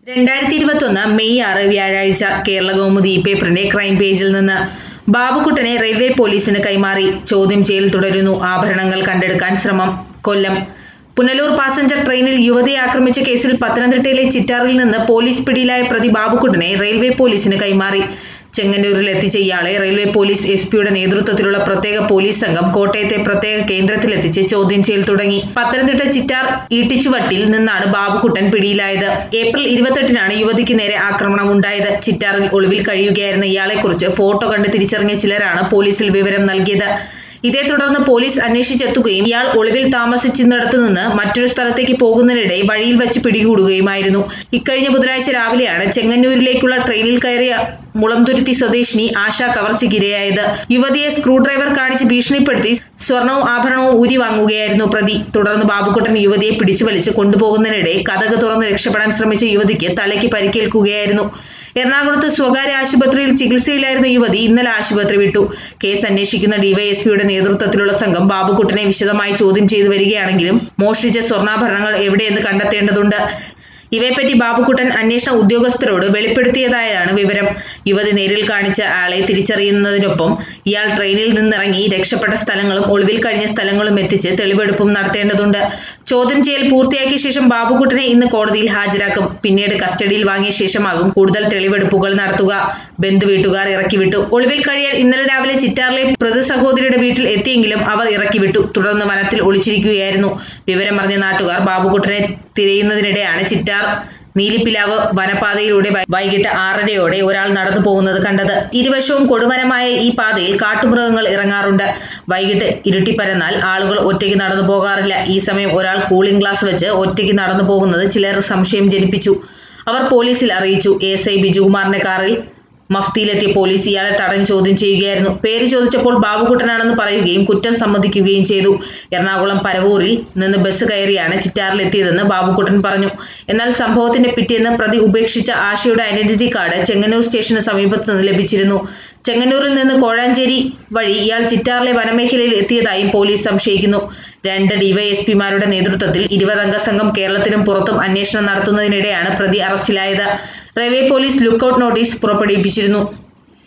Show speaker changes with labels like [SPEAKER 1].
[SPEAKER 1] രണ്ടായിരത്തി ഇരുപത്തൊന്ന് മെയ് ആറ് വ്യാഴാഴ്ച കേരള കൗമുദി പേപ്പറിന്റെ ക്രൈം പേജിൽ നിന്ന് ബാബുക്കുട്ടനെ റെയിൽവേ പോലീസിന് കൈമാറി ചോദ്യം ചെയ്യൽ തുടരുന്നു ആഭരണങ്ങൾ കണ്ടെടുക്കാൻ ശ്രമം കൊല്ലം പുനലൂർ പാസഞ്ചർ ട്രെയിനിൽ യുവതിയെ ആക്രമിച്ച കേസിൽ പത്തനംതിട്ടയിലെ ചിറ്റാറിൽ നിന്ന് പോലീസ് പിടിയിലായ പ്രതി ബാബുക്കുട്ടനെ റെയിൽവേ പോലീസിന് കൈമാറി ചെങ്ങന്നൂരിൽ എത്തിച്ച ഇയാളെ റെയിൽവേ പോലീസ് എസ് പിയുടെ നേതൃത്വത്തിലുള്ള പ്രത്യേക പോലീസ് സംഘം കോട്ടയത്തെ പ്രത്യേക കേന്ദ്രത്തിലെത്തിച്ച് ചോദ്യം ചെയ്യൽ തുടങ്ങി പത്തനംതിട്ട ചിറ്റാർ ഈട്ടിച്ചുവട്ടിൽ നിന്നാണ് ബാബുക്കുട്ടൻ പിടിയിലായത് ഏപ്രിൽ ഇരുപത്തെട്ടിനാണ് യുവതിക്ക് നേരെ ആക്രമണം ഉണ്ടായത് ചിറ്റാറിൽ ഒളിവിൽ കഴിയുകയായിരുന്ന ഇയാളെക്കുറിച്ച് ഫോട്ടോ കണ്ട് തിരിച്ചറിഞ്ഞ ചിലരാണ് പോലീസിൽ വിവരം നൽകിയത് ഇതേ തുടർന്ന് പോലീസ് അന്വേഷിച്ചെത്തുകയും ഇയാൾ ഒളിവിൽ താമസിച്ചിരുന്നിടത്തു നിന്ന് മറ്റൊരു സ്ഥലത്തേക്ക് പോകുന്നതിനിടെ വഴിയിൽ വെച്ച് പിടികൂടുകയുമായിരുന്നു ഇക്കഴിഞ്ഞ ബുധനാഴ്ച രാവിലെയാണ് ചെങ്ങന്നൂരിലേക്കുള്ള ട്രെയിനിൽ കയറിയ മുളംതുരുത്തി സ്വദേശിനി ആശ കവർച്ചയ്ക്കിരയായത് യുവതിയെ സ്ക്രൂ ഡ്രൈവർ കാണിച്ച് ഭീഷണിപ്പെടുത്തി സ്വർണവും ആഭരണവും ഊരി വാങ്ങുകയായിരുന്നു പ്രതി തുടർന്ന് ബാബുക്കുട്ടൻ യുവതിയെ പിടിച്ചു വലിച്ച് കൊണ്ടുപോകുന്നതിനിടെ കഥക് തുറന്ന് രക്ഷപ്പെടാൻ ശ്രമിച്ച യുവതിക്ക് തലയ്ക്ക് പരിക്കേൽക്കുകയായിരുന്നു എറണാകുളത്ത് സ്വകാര്യ ആശുപത്രിയിൽ ചികിത്സയിലായിരുന്ന യുവതി ഇന്നലെ ആശുപത്രി വിട്ടു കേസ് അന്വേഷിക്കുന്ന ഡിവൈഎസ്പിയുടെ നേതൃത്വത്തിലുള്ള സംഘം ബാബുക്കുട്ടനെ വിശദമായി ചോദ്യം ചെയ്തു വരികയാണെങ്കിലും മോഷ്ടിച്ച സ്വർണ്ണാഭരണങ്ങൾ എവിടെയെന്ന് കണ്ടെത്തേണ്ടതുണ്ട് ഇവയെപ്പറ്റി ബാബുക്കുട്ടൻ അന്വേഷണ ഉദ്യോഗസ്ഥരോട് വെളിപ്പെടുത്തിയതായാണ് വിവരം യുവതി നേരിൽ കാണിച്ച ആളെ തിരിച്ചറിയുന്നതിനൊപ്പം ഇയാൾ ട്രെയിനിൽ നിന്നിറങ്ങി രക്ഷപ്പെട്ട സ്ഥലങ്ങളും ഒളിവിൽ കഴിഞ്ഞ സ്ഥലങ്ങളും എത്തിച്ച് തെളിവെടുപ്പും നടത്തേണ്ടതുണ്ട് ചോദ്യം ചെയ്യൽ പൂർത്തിയാക്കിയ ശേഷം ബാബുക്കുട്ടനെ ഇന്ന് കോടതിയിൽ ഹാജരാക്കും പിന്നീട് കസ്റ്റഡിയിൽ വാങ്ങിയ ശേഷമാകും കൂടുതൽ തെളിവെടുപ്പുകൾ നടത്തുക ബന്ധുവീട്ടുകാർ ഇറക്കിവിട്ടു ഒളിവിൽ കഴിയാൻ ഇന്നലെ രാവിലെ ചിറ്റാറിലെ പ്രതി സഹോദരിയുടെ വീട്ടിൽ എത്തിയെങ്കിലും അവർ ഇറക്കിവിട്ടു തുടർന്ന് വനത്തിൽ ഒളിച്ചിരിക്കുകയായിരുന്നു വിവരം അറിഞ്ഞ നാട്ടുകാർ ബാബുക്കുട്ടനെ തിരയുന്നതിനിടെയാണ് ചിറ്റാർ നീലിപ്പിലാവ് വനപാതയിലൂടെ വൈകിട്ട് ആറരയോടെ ഒരാൾ നടന്നു പോകുന്നത് കണ്ടത് ഇരുവശവും കൊടുവനമായ ഈ പാതയിൽ കാട്ടുമൃഗങ്ങൾ ഇറങ്ങാറുണ്ട് വൈകിട്ട് ഇരുട്ടിപ്പരന്നാൽ ആളുകൾ ഒറ്റയ്ക്ക് നടന്നു പോകാറില്ല ഈ സമയം ഒരാൾ കൂളിംഗ് ഗ്ലാസ് വെച്ച് ഒറ്റയ്ക്ക് നടന്നു പോകുന്നത് ചിലർ സംശയം ജനിപ്പിച്ചു അവർ പോലീസിൽ അറിയിച്ചു എസ് ഐ ബിജുകുമാറിന്റെ കാറിൽ മഫ്തിയിലെത്തിയ പോലീസ് ഇയാളെ തടഞ്ഞ് ചോദ്യം ചെയ്യുകയായിരുന്നു പേര് ചോദിച്ചപ്പോൾ ബാബുക്കുട്ടനാണെന്ന് പറയുകയും കുറ്റം സമ്മതിക്കുകയും ചെയ്തു എറണാകുളം പരവൂരിൽ നിന്ന് ബസ് കയറിയാണ് ചിറ്റാറിലെത്തിയതെന്ന് ബാബുക്കുട്ടൻ പറഞ്ഞു എന്നാൽ സംഭവത്തിന്റെ പിറ്റേന്ന് പ്രതി ഉപേക്ഷിച്ച ആശയുടെ ഐഡന്റിറ്റി കാർഡ് ചെങ്ങന്നൂർ സ്റ്റേഷന് സമീപത്ത് നിന്ന് ലഭിച്ചിരുന്നു ചെങ്ങന്നൂരിൽ നിന്ന് കോഴാഞ്ചേരി വഴി ഇയാൾ ചിറ്റാറിലെ വനമേഖലയിൽ എത്തിയതായും പോലീസ് സംശയിക്കുന്നു രണ്ട് ഡിവൈഎസ്പിമാരുടെ നേതൃത്വത്തിൽ ഇരുപതംഗ സംഘം കേരളത്തിനും പുറത്തും അന്വേഷണം നടത്തുന്നതിനിടെയാണ് പ്രതി അറസ്റ്റിലായത് റെയിൽവേ പോലീസ് ലുക്കൌട്ട് നോട്ടീസ് പുറപ്പെടുവിപ്പിച്ചിരുന്നു